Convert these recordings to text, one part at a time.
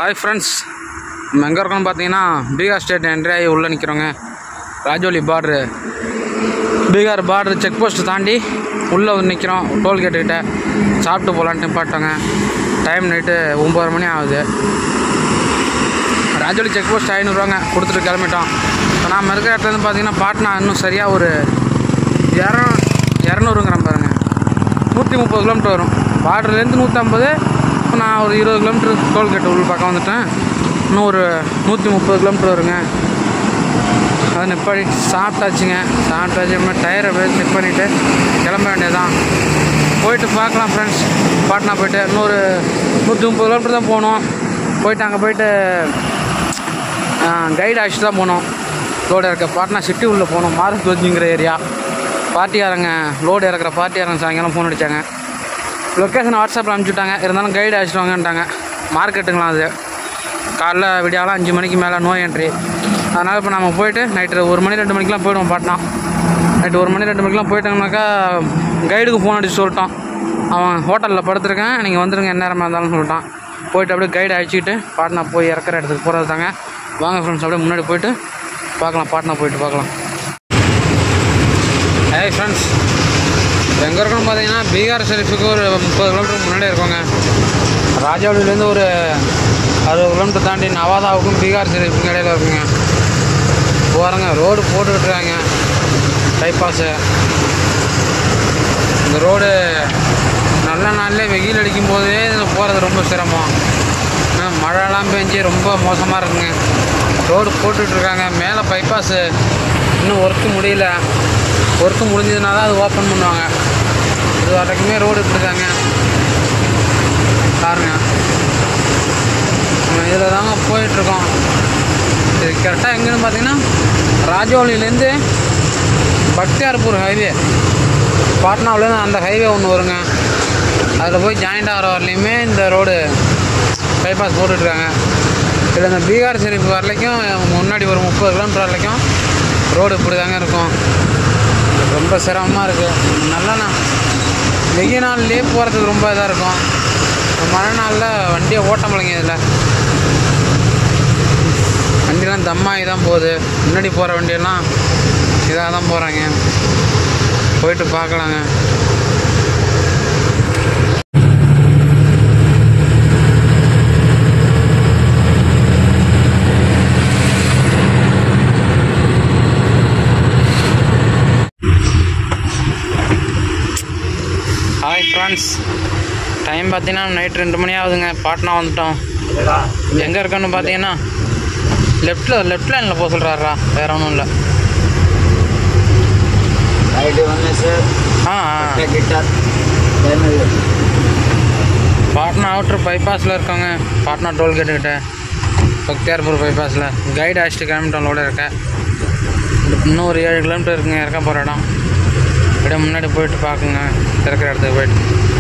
Hi friends நம்ம எங்கே இருக்கோம்னு பார்த்தீங்கன்னா பீகார் ஸ்டேட் என்ட்ரி ஆகி உள்ளே நிற்கிறோங்க Rajauli border Bihar border check post தாண்டி உள்ளே வந்து நிற்கிறோம் டோல்கேட்டுக்கிட்ட சாப்பிட்டு போகலான்ட்டு நிப்பாட்டோங்க டைம் நைட்டு ஒம்பது மணி ஆகுது ராஜோலி செக் போஸ்ட் ஐநூறுவாங்க கொடுத்துட்டு கிளம்பிட்டோம் இப்போ நாம் இருக்கிற இடத்துல இருந்து பார்த்தீங்கன்னா பாட்னா இன்னும் சரியாக ஒரு இரநூ இரநூறுங்கிறேன் பாருங்க நூற்றி முப்பது கிலோமீட்டர் வரும் பார்டர்லேருந்து நூற்றம்பது இப்போ நான் ஒரு இருபது கிலோமீட்டர் டோல்கேட் உள்ள பக்கம் வந்துட்டேன் இன்னும் ஒரு நூற்றி முப்பது கிலோமீட்டர் வருங்க அதை நிப்பாடி சாப்பிட்டாச்சுங்க சாப்பிட்டாச்சு அப்புறமா டயரை போய் செக் பண்ணிவிட்டு கிளம்ப வேண்டியதான் போயிட்டு பார்க்கலாம் ஃப்ரெண்ட்ஸ் பாட்னா போயிட்டு இன்னொரு நூற்றி முப்பது கிலோமீட்டர் தான் போகணும் போயிட்டு அங்கே போயிட்டு கைடு அழைச்சிட்டு தான் போனோம் லோடு இறக்க பாட்னா சிட்டி உள்ளே போனோம் மாரஸ் கோச்சிங்கிற ஏரியா பார்ட்டியாரங்க லோடு இறக்குற பார்ட்டியாரங்க சாயங்காலம் ஃபோன் அடித்தாங்க லொக்கேஷன் வாட்ஸ்அப்பில் அனுப்பிச்சுட்டாங்க இருந்தாலும் கைடு அழைச்சிட்டு வாங்கன்ட்டாங்க மார்க்கெட்டுங்களாம் அது காலைல விடியாலாம் அஞ்சு மணிக்கு மேலே நோ என்ட்ரி அதனால் இப்போ நம்ம போயிட்டு நைட்டு ஒரு மணி ரெண்டு மணிக்கெலாம் போயிடுவோம் பாட்னா நைட்டு ஒரு மணி ரெண்டு மணிக்கெலாம் போயிட்டோம்னாக்கா கைடுக்கு ஃபோன் அடிச்சு சொல்லிட்டான் அவன் ஹோட்டலில் படுத்துருக்கேன் நீங்கள் வந்துருங்க என்ன நேரமாக இருந்தாலும் சொல்லிட்டான் போயிட்டு அப்படியே கைடு அழைச்சிக்கிட்டு பாட்னா போய் இறக்குற இடத்துக்கு போகிறது தாங்க வாங்க ஃப்ரெண்ட்ஸ் அப்படியே முன்னாடி போயிட்டு பார்க்கலாம் பாட்னா போயிட்டு பார்க்கலாம் ஏய் ஃப்ரெண்ட்ஸ் எங்கே இருக்கணும் பார்த்தீங்கன்னா பீகார் ஷெரீஃபுக்கு ஒரு முப்பது கிலோமீட்டர் முன்னாடி இருக்கோங்க ராஜாவளிலேருந்து ஒரு அறுபது கிலோமீட்டர் தாண்டி நவாதாவுக்கும் பீகார் ஷெரீஃபுக்கும் இடையில இருக்குங்க போகிறேங்க ரோடு போட்டுக்கிட்டு இருக்காங்க பைபாஸு இந்த ரோடு நல்ல நாள்லேயே வெயில் அடிக்கும் போதே போகிறது ரொம்ப சிரமம் ஆனா, மழைலாம் பெஞ்சு ரொம்ப மோசமாக இருக்குங்க ரோடு போட்டுட்ருக்காங்க மேலே பைபாஸு இன்னும் ஒர்க்கு முடியல ஒர்க்கு முடிஞ்சதுனா தான் அது ஓப்பன் பண்ணுவாங்க இது வரைக்குமே ரோடு இப்படிதாங்க பாருங்க நம்ம இதில் தாங்க போயிட்டுருக்கோம் இது கரெக்டாக எங்கேன்னு பார்த்தீங்கன்னா ராஜோலிலேருந்து பக்தியார்பூர் ஹைவே பாட்னாவிலேருந்து அந்த ஹைவே ஒன்று வருங்க அதில் போய் ஜாயிண்ட் ஆகிற வரலையுமே இந்த ரோடு பைபாஸ் போட்டுட்ருக்காங்க இதில் இந்த பீகார் ஷெரீஃப் வரலைக்கும் முன்னாடி ஒரு முப்பது கிலோமீட்டர் வரலைக்கும் ரோடு இப்படி தாங்க இருக்கும் ரொம்ப சிரமமாக இருக்குது நல்லா வெயில் நாள்லேயே போகிறதுக்கு ரொம்ப இதாக இருக்கும் மழை நாளில் வண்டியை ஓட்ட முடியங்க இதில் வண்டியெல்லாம் தம்மாகி தான் போகுது முன்னாடி போகிற வண்டியெல்லாம் இதாக தான் போகிறாங்க போயிட்டு பார்க்கலாங்க ஹாய் ஃப்ரெண்ட்ஸ் டைம் பார்த்தீங்கன்னா நைட் ரெண்டு மணி ஆகுதுங்க பாட்னா வந்துட்டோம் எங்கே இருக்கோன்னு பார்த்தீங்கன்னா லெஃப்ட்டில் லெஃப்ட் லைனில் போக சொல்கிறாரா வேற ஒன்றும் இல்லை ఐడి వన్ సార్ ஆ ஆ. గిటార్ பாட்னா அவுட்ரு பைபாஸில் இருக்கோங்க பாட்னா டோல்கேட்டுக்கிட்ட பக்தியார்பூர் பைபாஸில் கைடு அழைச்சிட்டு கிளம்பிட்டோம் இருக்கேன் இன்னும் ஒரு ஏழு கிலோமீட்டர் இருக்குங்க இறக்க போகிற இடம் அப்படியே முன்னாடி போயிட்டு பார்க்குங்க இறக்குற இடத்துக்கு போயிட்டு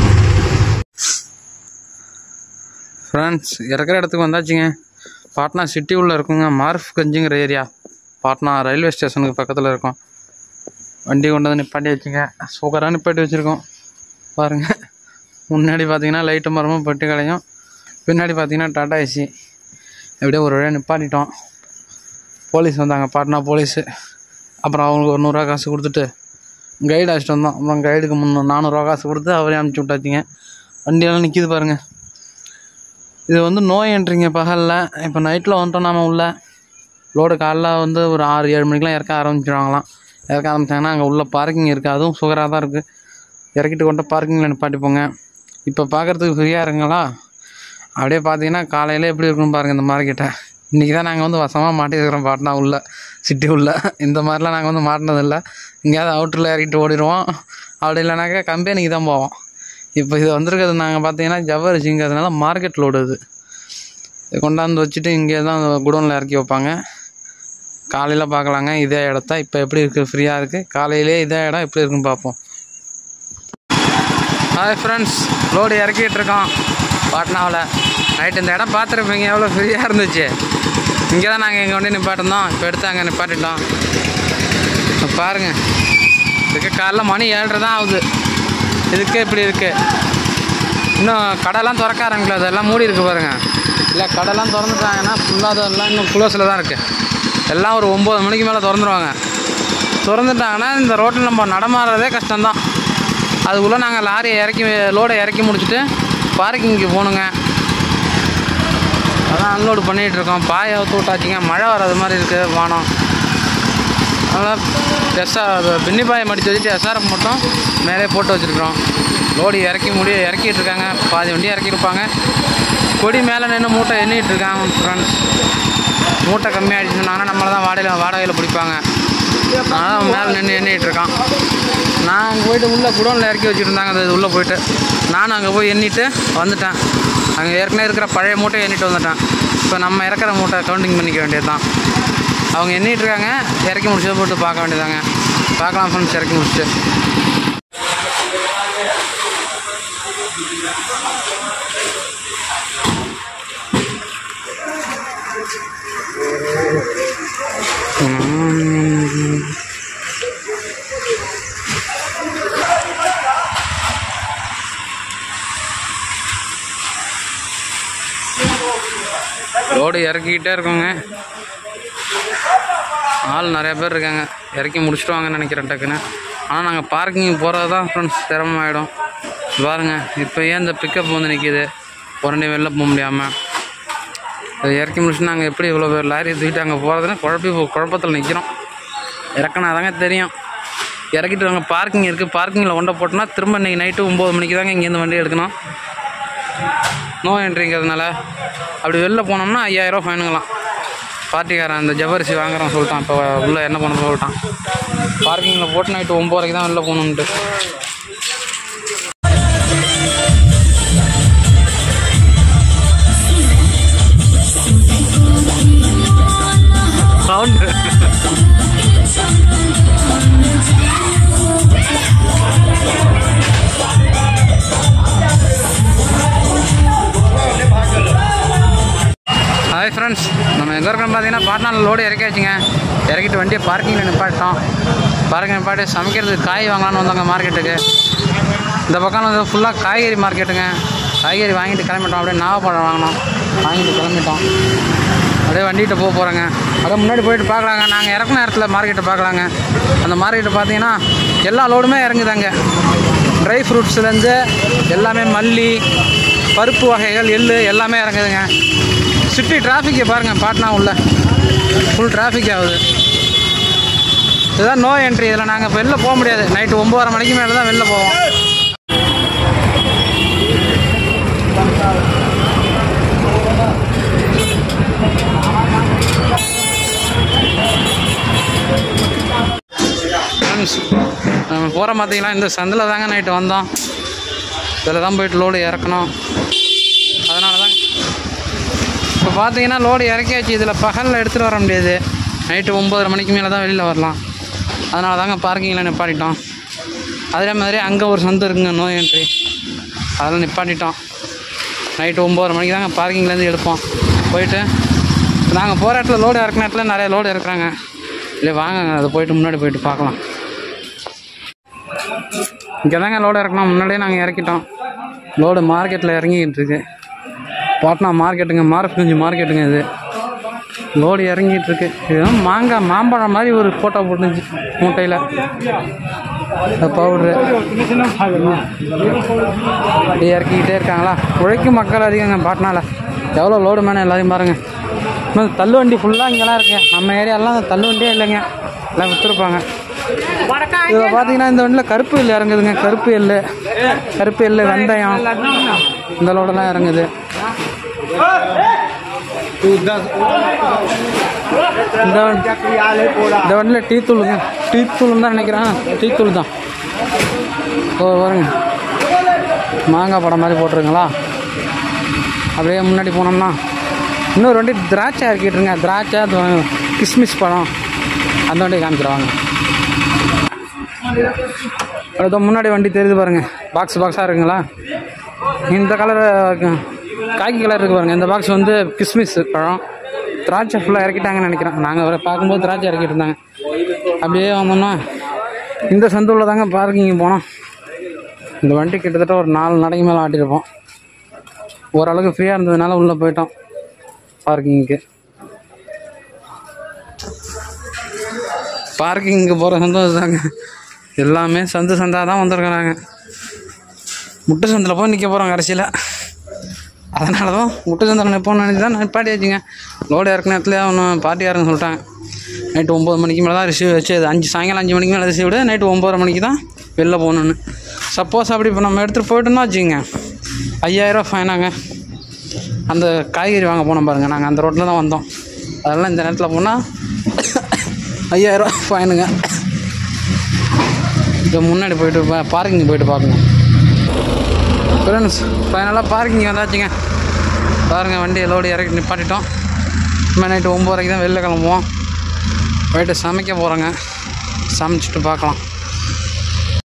ஃப்ரெண்ட்ஸ் இறக்குற இடத்துக்கு வந்தாச்சுங்க பாட்னா சிட்டி உள்ள இருக்குங்க மார்ஃப் கஞ்சுங்கிற ஏரியா பாட்னா ரயில்வே ஸ்டேஷனுக்கு பக்கத்தில் இருக்கும் வண்டி கொண்டு வந்து நிப்பாட்டி வச்சுங்க சூப்பராக நிப்பாட்டி வச்சுருக்கோம் பாருங்கள் முன்னாடி பார்த்தீங்கன்னா லைட்டு மரமும் பெட்டு கடையும் பின்னாடி பார்த்தீங்கன்னா டாடா ஏசி எப்படியோ ஒரு வழியாக நிப்பாட்டிட்டோம் போலீஸ் வந்தாங்க பாட்னா போலீஸு அப்புறம் அவங்களுக்கு ஒரு நூறுரூவா காசு கொடுத்துட்டு கைடு அழைச்சிட்டு வந்தோம் அப்புறம் கைடுக்கு முந்நூறு நானூறுரூவா காசு கொடுத்து அவரே அனுப்பிச்சி விட்டாச்சிங்க வண்டியெல்லாம் நிற்கிது பாருங்கள் இது வந்து நோய் என்ட்ரிங்க பகலில் இப்போ நைட்டில் வந்துட்டோம் நாம உள்ள லோடு காலைல வந்து ஒரு ஆறு ஏழு மணிக்கெலாம் இறக்க ஆரம்பிச்சிடுவாங்களாம் இறக்க ஆரம்பிச்சாங்கன்னா அங்கே உள்ள பார்க்கிங் இருக்குது அதுவும் சுகராக தான் இருக்குது இறக்கிட்டு கொண்டு பார்க்கிங்கில் நிப்பாட்டிப்போங்க இப்போ பார்க்குறதுக்கு ஃப்ரீயாக இருங்களா அப்படியே பார்த்தீங்கன்னா காலையில் எப்படி இருக்குன்னு பாருங்கள் இந்த மார்க்கெட்டை இன்றைக்கி தான் நாங்கள் வந்து வசமாக மாட்டிருக்கிறோம் பாட்னா உள்ள சிட்டி உள்ள இந்த மாதிரிலாம் நாங்கள் வந்து மாட்டினதில்லை எங்கேயாவது அவுட்டரில் இறக்கிட்டு ஓடிடுவோம் அப்படி இல்லைனாக்கா கம்பெனிக்கு தான் போவோம் இப்போ இது வந்திருக்கிறது நாங்கள் பார்த்தீங்கன்னா ஜவ்வரிசிங்கிறதுனால மார்க்கெட் லோடு இது இது கொண்டாந்து வச்சுட்டு இங்கே தான் குடோனில் இறக்கி வைப்பாங்க காலையில் பார்க்கலாங்க இதே இடத்த இப்போ எப்படி இருக்குது ஃப்ரீயாக இருக்குது காலையிலே இதே இடம் எப்படி இருக்குன்னு பார்ப்போம் ஹாய் ஃப்ரெண்ட்ஸ் லோடு இறக்கிட்டு இருக்கோம் பாட்னாவில் நைட் இந்த இடம் பார்த்துருப்பீங்க எவ்வளோ ஃப்ரீயாக இருந்துச்சு இங்கே தான் நாங்கள் இங்கே கொண்டு நிப்பாட்டிருந்தோம் இப்போ எடுத்து அங்கே நிப்பாட்டிட்டோம் இப்ப பாருங்க இதுக்கு காலைல மணி ஏழரை தான் ஆகுது இதுக்கே இப்படி இருக்குது இன்னும் கடைலாம் திறக்க ஆரம்பிக்கல அதெல்லாம் மூடி இருக்கு பாருங்க இல்லை கடைலாம் திறந்துட்டாங்கன்னா ஃபுல்லாக எல்லாம் இன்னும் குளோஸில் தான் இருக்குது எல்லாம் ஒரு ஒம்பது மணிக்கு மேலே திறந்துருவாங்க திறந்துட்டாங்கன்னா இந்த ரோட்டில் நம்ம நடமாடுறதே கஷ்டம்தான் அதுக்குள்ளே நாங்கள் லாரியை இறக்கி லோடை இறக்கி முடிச்சுட்டு பார்க்கிங்க்கு போகணுங்க அதான் அன்லோடு பண்ணிகிட்டு இருக்கோம் பாயை அவுத்து விட்டாச்சுங்க மழை வராது மாதிரி இருக்குது வானம் அதனால் எஸ்ஆர் பின்னி பாயை மடித்து வச்சுட்டு எஸ்ஆர்எஃப் மட்டும் மேலே போட்டு வச்சுருக்குறோம் லோடு இறக்கி முடிய இறக்கிட்டு இருக்காங்க பாதி வண்டி இறக்கியிருப்பாங்க கொடி மேலே நின்று மூட்டை எண்ணிட்டு இருக்காங்க ஃப்ரெண்ட்ஸ் மூட்டை கம்மியாகிடுச்சு சொன்னாங்கன்னா நம்மளை தான் வாடகையில் வாடகையில் பிடிப்பாங்க அதனால் மேலே நின்று எண்ணிட்டு இருக்கான் நான் அங்கே போயிட்டு உள்ளே குடோனில் இறக்கி வச்சுருந்தாங்க அது உள்ளே போயிட்டு நானும் அங்கே போய் எண்ணிட்டு வந்துட்டேன் அங்கே ஏற்கனவே இருக்கிற பழைய மூட்டை எண்ணிட்டு வந்துட்டேன் இப்போ நம்ம இறக்குற மூட்டை கவுண்டிங் பண்ணிக்க வேண்டியது தான் அவங்க எண்ணிட்டு இருக்காங்க இறக்கி முடிச்சதை போட்டு பார்க்க வேண்டியதாங்க பார்க்கலாம் ஃப்ரெண்ட்ஸ் இறக்கி முடிச்சுட்டு உம். லோடு இறக்கிக்கிட்டே இருக்கோங்க ஆள் நிறைய பேர் இருக்காங்க இறக்கி முடிச்சிடுவாங்கன்னு நினைக்கிறேன் டக்குன்னு ஆனால் நாங்கள் பார்க்கிங் போகிறது தான் ஃப்ரெண்ட்ஸ் சிரமமாயிடும் பாருங்க இப்போ ஏன் இந்த பிக்கப் வந்து நிற்கிது உடனே வெளில போக முடியாமல் அதை இறக்கி முடிச்சுட்டு நாங்கள் எப்படி இவ்வளோ பேர் லாரி தூக்கிட்டு அங்கே போகிறதுன்னு குழப்பி குழப்பத்தில் நிற்கிறோம் இறக்கினா தாங்க தெரியும் இறக்கிட்டு அங்கே பார்க்கிங் இருக்குது பார்க்கிங்கில் ஒன்றை போட்டோன்னா திரும்ப இன்றைக்கி நைட்டு ஒம்பது மணிக்கு தாங்க இங்கேருந்து வண்டி எடுக்கணும் நோ என்ட்ரிங்கிறதுனால அப்படி வெளில போனோம்னா ஐயாயிரம் ஃபைனுங்களாம் பார்ட்டிக்காரன் அந்த ஜவ்வரிசி வாங்குறோம் சொல்லிட்டான் இப்போ உள்ளே என்ன பண்ண சொல்லிட்டான் பார்க்கிங்கில் போட்டு நைட்டு ஒம்பது வரைக்கும் தான் வெளில போகணுன்ட்டு சவுண்டு ஹாய் ஃப்ரெண்ட்ஸ் நம்ம எங்கே இருக்கோம் பார்த்தீங்கன்னா பாட்னாவில் லோடு இறக்கியாச்சுங்க இறக்கிட்டு வண்டியை பார்க்கிங்கில் நிப்பாட்டோம் பார்க்கிங் நிப்பாட்டி சமைக்கிறதுக்கு காய் வாங்கலாம்னு வந்தாங்க மார்க்கெட்டுக்கு இந்த பக்கம் வந்து ஃபுல்லாக காய்கறி மார்க்கெட்டுங்க காய்கறி வாங்கிட்டு கிளம்பிட்டோம் அப்படியே நாவப்பழம் வாங்கினோம் வாங்கிட்டு கிளம்பிட்டோம் அப்படியே வண்டிகிட்ட போக போகிறோங்க அப்படியே முன்னாடி போயிட்டு பார்க்கலாங்க நாங்கள் இறக்குன நேரத்தில் மார்க்கெட்டை பார்க்கலாங்க அந்த மார்க்கெட்டை பார்த்தீங்கன்னா எல்லா லோடுமே இறங்குதாங்க ட்ரை ஃப்ரூட்ஸ்லேருந்து எல்லாமே மல்லி பருப்பு வகைகள் எள்ளு எல்லாமே இறங்குதுங்க சிட்டி டிராஃபிக்கை பாருங்கள் பாட்னா உள்ள ஃபுல் டிராஃபிக் ஆகுது இதுதான் நோ என்ட்ரி இதில் நாங்கள் வெளில போக முடியாது நைட்டு ஒம்பதரை மணிக்கு மேலே தான் வெளில போவோம் ஃப்ரெண்ட்ஸ் நம்ம போகிற பார்த்தீங்களா இந்த சந்தில் தாங்க நைட்டு வந்தோம் இதில் தான் போயிட்டு லோடு இறக்கணும் அதனால தான் இப்போ பார்த்தீங்கன்னா லோடு இறக்கியாச்சு இதில் பகலில் எடுத்துகிட்டு வர முடியாது நைட்டு ஒம்பதரை மணிக்கு மேலே தான் வெளியில் வரலாம் அதனால தாங்க பார்க்கிங்கில் நிப்பாட்டிட்டோம் அதே மாதிரி அங்கே ஒரு சந்து இருக்குங்க நோ என்ட்ரி அதெல்லாம் நிப்பாட்டிட்டோம் நைட்டு ஒம்பதரை மணிக்கு தாங்க பார்க்கிங்லேருந்து எடுப்போம் போயிட்டு நாங்கள் போகிற இடத்துல லோடு இறக்குன இடத்துல நிறைய லோடு இறக்குறாங்க இல்லை வாங்க அதை போயிட்டு முன்னாடி போயிட்டு பார்க்கலாம் இங்கே தாங்க லோடு இறக்கணும் முன்னாடியே நாங்கள் இறக்கிட்டோம் லோடு மார்க்கெட்டில் இறங்கிக்கிட்டு இருக்கு பாட்னா மார்க்கெட்டுங்க மாரஃப்கஞ்சி மார்க்கெட்டுங்க இது லோடு இறங்கிட்டு இருக்கு இதுதான் மாங்காய் மாம்பழம் மாதிரி ஒரு ஃபோட்டோ போட்டுச்சு மூட்டையில் பவுட்ரு இப்படி இறக்கிக்கிட்டே இருக்காங்களா உழைக்கும் மக்கள் அதிகங்க பாட்னாவில் எவ்வளோ லோடு மேலே எல்லாரையும் பாருங்கள் இன்னும் தள்ளு வண்டி ஃபுல்லாக இங்கெல்லாம் இருக்கு நம்ம ஏரியாலாம் தள்ளு வண்டியே இல்லைங்க எல்லாம் விற்றுருப்பாங்க இதில் பார்த்தீங்கன்னா இந்த வண்டியில் கருப்பு எள்ளு இறங்குதுங்க கருப்பு எள்ளு கருப்பு எள்ளு வெந்தயம் இந்த லோடெல்லாம் இறங்குது இந்த வண்டி- இந்த வண்டியில் டீ தூளுங்க டீ தூள்னு தான் நினைக்கிறேன் டீ தூள் தான் ஓ வருங்க மாங்காய் படம் மாதிரி போட்டிருங்களா அப்படியே முன்னாடி போனோம்னா இன்னொரு வண்டி திராட்சை இறக்கிட்டுருங்க திராட்சை அது கிஸ்மிஸ் பழம் அந்த வண்டி காமிக்கிறவாங்க அதோ முன்னாடி வண்டி தெரியுது பாருங்க பாக்ஸ் பாக்ஸாக இருக்குங்களா இந்த கலர் காக்கி கலர் இருக்கு பாருங்க இந்த பாக்ஸ் வந்து கிஸ்மிஸ் பழம் திராட்சை ஃபுல்லாக இறக்கிட்டாங்கன்னு நினைக்கிறேன் நாங்கள் வர பார்க்கும்போது திராட்சை இறக்கிட்டு இருந்தாங்க அப்படியே வந்தோம்னா இந்த சந்தூரில் தாங்க பார்க்கிங் போனோம் இந்த வண்டி கிட்டத்தட்ட ஒரு நாலு நடைக்கு மேலே ஆட்டியிருப்போம் ஓரளவுக்கு ஃப்ரீயாக இருந்ததுனால உள்ளே போயிட்டோம் பார்க்கிங்க்கு பார்க்கிங்க்கு போகிற சந்தோஷம் தாங்க எல்லாமே சந்து சந்தாக தான் வந்திருக்கிறாங்க முட்டு சந்தில் போய் நிற்க போகிறோம் கடைசியில் அதனால தான் முட்டு சந்தில் நிற்போம்னு நினச்சி தான் நிப்பாட்டி வச்சுங்க லோடு இறக்குன நேரத்தில் ஒன்றும் பார்ட்டி யாருன்னு சொல்லிட்டாங்க நைட்டு ஒம்பது மணிக்கு மேலே தான் ரிசீவ் வச்சு அஞ்சு சாயங்காலம் அஞ்சு மணிக்கு மேலே ரிசீவ் விடு நைட்டு ஒம்பது மணிக்கு தான் வெளில போகணுன்னு சப்போஸ் அப்படி இப்போ நம்ம எடுத்துகிட்டு போயிட்டோம்னா வச்சுக்கோங்க ஐயாயிரரூவா ஃபைனாங்க அந்த காய்கறி வாங்க போனோம் பாருங்கள் நாங்கள் அந்த ரோட்டில் தான் வந்தோம் அதெல்லாம் இந்த நேரத்தில் போனால் ஐயாயிரரூவா ஃபைனுங்க இப்போ முன்னாடி போயிட்டு பார்க்கிங் போயிட்டு பார்க்கணும் ஃப்ரெண்ட்ஸ் ஃபைனலாக பார்க்கிங் வந்தாச்சுங்க பாருங்கள் வண்டி லோடு இறக்கி நிப்பாட்டிட்டோம் இனிமேல் நைட்டு ஒம்பது வரைக்கும் தான் வெளில கிளம்புவோம் போயிட்டு சமைக்க போகிறோங்க சமைச்சிட்டு பார்க்கலாம்